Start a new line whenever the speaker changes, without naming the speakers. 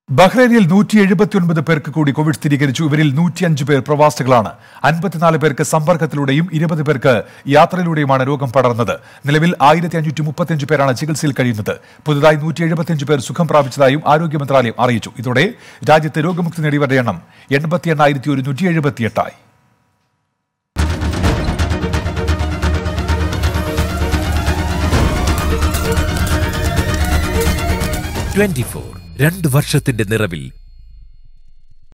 ബഹ്റൈനിൽ നൂറ്റി എഴുപത്തിയൊൻപത് പേർക്ക് കൂടി കോവിഡ് സ്ഥിരീകരിച്ചു ഇവരിൽ നൂറ്റിയഞ്ച് പേർ പ്രവാസികളാണ് അൻപത്തിനാല് പേർക്ക് സമ്പർക്കത്തിലൂടെയും ഇരുപത് പേർക്ക് യാത്രയിലൂടെയുമാണ് രോഗം പടർന്നത് നിലവിൽ ആയിരത്തി അഞ്ഞൂറ്റി മുപ്പത്തിയഞ്ച് പേരാണ് ചികിത്സയിൽ കഴിയുന്നത് പുതുതായി നൂറ്റി എഴുപത്തിയഞ്ച് പേർ സുഖം പ്രാപിച്ചതായും ആരോഗ്യ മന്ത്രാലയം അറിയിച്ചു ഇതോടെ രാജ്യത്ത് രോഗമുക്തി നേടിയവരുടെ എണ്ണം എൺപത്തി എണ്ണായിരത്തി ഒരുന്നൂറ്റി എഴുപത്തിയെട്ടായി
ട്വന്റി ഫോർ രണ്ട് വർഷത്തിന്റെ നിറവിൽ